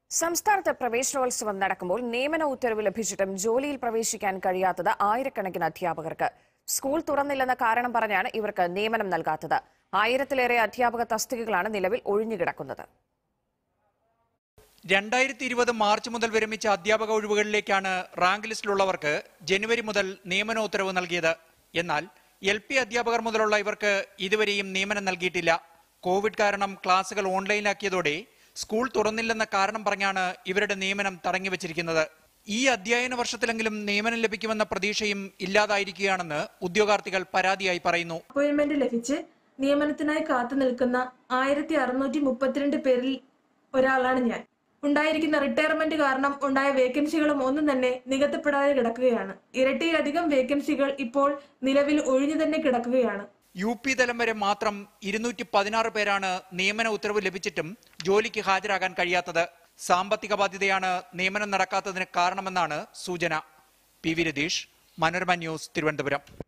സംസ്ഥാനത്ത് പ്രവേശനോത്സവം നടക്കുമ്പോൾ നിയമന ഉത്തരവ് ലഭിച്ചിട്ടും ജോലിയിൽ പ്രവേശിക്കാൻ കഴിയാത്തത് ആയിരക്കണക്കിന് അധ്യാപകർക്ക് സ്കൂൾ തുറന്നില്ലെന്ന കാരണം പറഞ്ഞാണ് ഇവർക്ക് നിയമനം നൽകാത്തത് ആയിരത്തിലേറെ അധ്യാപക തസ്തികകളാണ് നിലവിൽ ഒഴിഞ്ഞുകിടക്കുന്നത് രണ്ടായിരത്തി ഇരുപത് മാർച്ച് മുതൽ വിരമിച്ച അധ്യാപക ഒഴിവുകളിലേക്കാണ് റാങ്ക് ലിസ്റ്റിലുള്ളവർക്ക് ജനുവരി മുതൽ നിയമന ഉത്തരവ് നൽകിയത് എന്നാൽ എൽ പി അധ്യാപകർ മുതലുള്ള ഇവർക്ക് ഇതുവരെയും നിയമനം നൽകിയിട്ടില്ല കോവിഡ് കാരണം ക്ലാസുകൾ ഓൺലൈനാക്കിയതോടെ സ്കൂൾ തുറന്നില്ലെന്ന കാരണം പറഞ്ഞാണ് ഇവരുടെ നിയമനം തടങ്ങിവച്ചിരിക്കുന്നത് ഈ അധ്യയന വർഷത്തിലെങ്കിലും നിയമനം ലഭിക്കുമെന്ന പ്രതീക്ഷയും ഇല്ലാതായിരിക്കുകയാണെന്ന് ഉദ്യോഗാർത്ഥികൾ പരാതിയായി പറയുന്നു അപ്പോയിന്റ്മെന്റ് ലഭിച്ച് നിയമനത്തിനായി കാത്തു നിൽക്കുന്ന ആയിരത്തി അറുന്നൂറ്റി മുപ്പത്തിരണ്ട് പേരിൽ ഒരാളാണ് ഞാൻ ഉണ്ടായിരിക്കുന്ന റിട്ടയർമെന്റ് കാരണം ഉണ്ടായ വേക്കൻസികളും ഒന്നും തന്നെ നികത്തപ്പെടാതെ കിടക്കുകയാണ് ഇരട്ടിയിലധികം വേക്കൻസികൾ ഇപ്പോൾ നിലവിൽ ഒഴിഞ്ഞു തന്നെ കിടക്കുകയാണ് യു പി തലം വരെ മാത്രം ഇരുന്നൂറ്റി പതിനാറ് പേരാണ് നിയമന ഉത്തരവ് ലഭിച്ചിട്ടും ജോലിക്ക് ഹാജരാകാൻ കഴിയാത്തത് സാമ്പത്തിക ബാധ്യതയാണ് നിയമനം നടക്കാത്തതിന് കാരണമെന്നാണ് സൂചന P V Ratheesh Manorama news Thiruvananthapuram